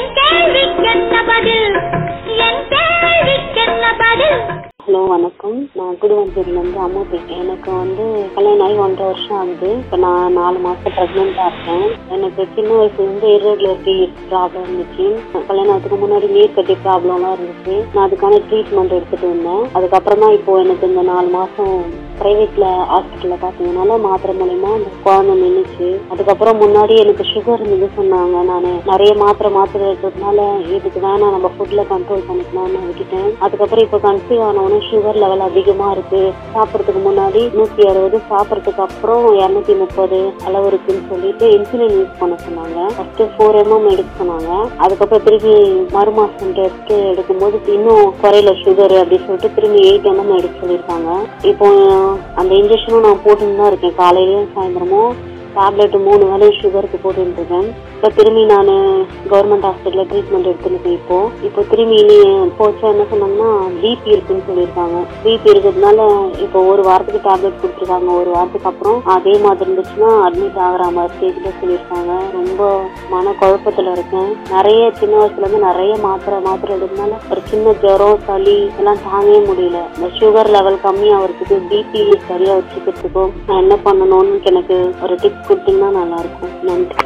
என் கேள்விக்கென்ன பதில் என் கேள்விக்கென்ன பதில் ஹலோ வணக்கம் நான் குடுவஞ்சேரியிலேருந்து அம்மா பேசுறேன் எனக்கு வந்து கல்யாணம் ஆகி ஒன்றரை வருஷம் ஆகுது இப்போ நான் நாலு மாதம் ப்ரெக்னெண்ட்டாக இருக்கேன் எனக்கு சின்ன வயசுலேருந்து irregular periods ப்ராப்ளம் இருந்துச்சு கல்யாணம் ஆகிறதுக்கு முன்னாடி நீர் கட்டி ப்ராப்ளம்லாம் இருந்துச்சு நான் அதுக்கான ட்ரீட்மெண்ட் எடுத்துட்டு இருந்தேன் அதுக்கப்புறமா இப்போ எனக்கு இந்த நாலு மாதம் பிரைவேட்ல ஹாஸ்பிட்டல்ல பாத்தீங்கன்னால மாத்திரை மூலியமா அந்த குழந்தை நின்னுச்சு அதுக்கப்புறம் முன்னாடி எனக்கு சுகர் இருந்தது சொன்னாங்க நான் நிறைய மாத்திரை மாத்திரை எடுத்ததுனால இதுக்கு வேணாம் நம்ம ஃபுட்ல கண்ட்ரோல் பண்ணிக்கலாம்னு விட்டுட்டேன் அதுக்கப்புறம் இப்போ கன்சீவ் ஆனவொடனே சுகர் லெவல் அதிகமா இருக்கு சாப்பிட்றதுக்கு முன்னாடி நூத்தி அறுபது சாப்பிட்றதுக்கு அப்புறம் இரநூத்தி முப்பது அளவு இருக்குன்னு சொல்லிட்டு இன்சுலின் யூஸ் பண்ண சொன்னாங்க ஃபர்ஸ்ட் ஃபோர் எம்எம் எடுக்க சொன்னாங்க அதுக்கப்புறம் திருப்பி மறு மாசம் டெஸ்ட் எடுக்கும்போது இன்னும் குறையில சுகர் அப்படின்னு சொல்லிட்டு திரும்பி எயிட் எம்எம் எடுக்க சொல்லியிருக்காங்க இப்போ அந்த இன்ஜெக்ஷனும் நான் போட்டுன்னு தான் இருக்கேன் காலையிலயும் சாயந்தரமும் டேப்லெட் மூணு வேலையும் சுகருக்கு போட்டுட்டு இருக்கேன் இப்போ திரும்பி நான் கவர்மெண்ட் ஹாஸ்பிட்டலில் ட்ரீட்மெண்ட் எடுத்துருக்கேன் இப்போ இப்போ திரும்பி இனி போச்சா என்ன சொன்னாங்கன்னா பிபி இருக்குன்னு சொல்லியிருக்காங்க பிபி இருக்கிறதுனால இப்போ ஒரு வாரத்துக்கு டேப்லெட் கொடுத்துருக்காங்க ஒரு வாரத்துக்கு அப்புறம் அதே மாதிரி இருந்துச்சுன்னா அட்மிட் ஆகிற மாதிரி ஸ்டேஜில் சொல்லியிருக்காங்க ரொம்ப மன குழப்பத்தில் இருக்கேன் நிறைய சின்ன வயசுல இருந்து நிறைய மாத்திரை மாத்திரை எடுக்கிறதுனால ஒரு சின்ன ஜுரம் சளி எல்லாம் தாங்கவே முடியல இந்த சுகர் லெவல் கம்மியாகிறதுக்கு பிபி சரியா வச்சுக்கிறதுக்கும் நான் என்ன பண்ணணும்னு எனக்கு ஒரு டிப்ஸ் கொடுத்தீங்கன்னா நல்லா இருக்கும் நன்றி